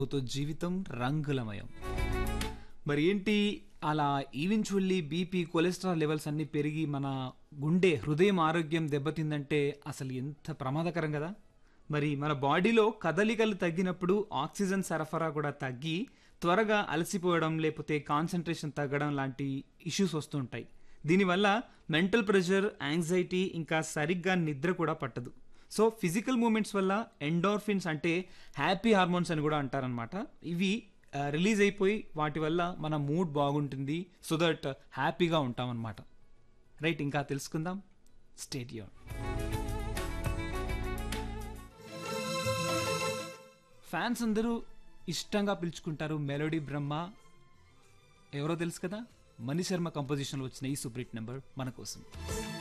తో జీవితం రంగులమయం మరి ఏంటి అలా ఈవెన్చువల్లీ బీపీ కొలెస్ట్రాల్ లెవెల్స్ అన్నీ పెరిగి మన గుండె హృదయం ఆరోగ్యం దెబ్బతిందంటే అసలు ఎంత ప్రమాదకరం కదా మరి మన బాడీలో కదలికలు తగ్గినప్పుడు ఆక్సిజన్ సరఫరా కూడా తగ్గి త్వరగా అలసిపోవడం లేకపోతే కాన్సన్ట్రేషన్ తగ్గడం లాంటి ఇష్యూస్ వస్తుంటాయి దీనివల్ల మెంటల్ ప్రెషర్ యాంగ్జైటీ ఇంకా సరిగ్గా నిద్ర కూడా పట్టదు సో ఫిజికల్ మూమెంట్స్ వల్ల ఎండోర్ఫిన్స్ అంటే హ్యాపీ హార్మోన్స్ అని కూడా అంటారనమాట ఇవి రిలీజ్ అయిపోయి వాటి వల్ల మన మూడ్ బాగుంటుంది సో దట్ హ్యాపీగా ఉంటాం అనమాట రైట్ ఇంకా తెలుసుకుందాం స్టేడియం ఫ్యాన్స్ అందరూ ఇష్టంగా పిలుచుకుంటారు మెలోడీ బ్రహ్మ ఎవరో తెలుసు కదా మణి శర్మ కంపోజిషన్లో వచ్చిన ఈ సూపర్ హిట్ నెంబర్ మన కోసం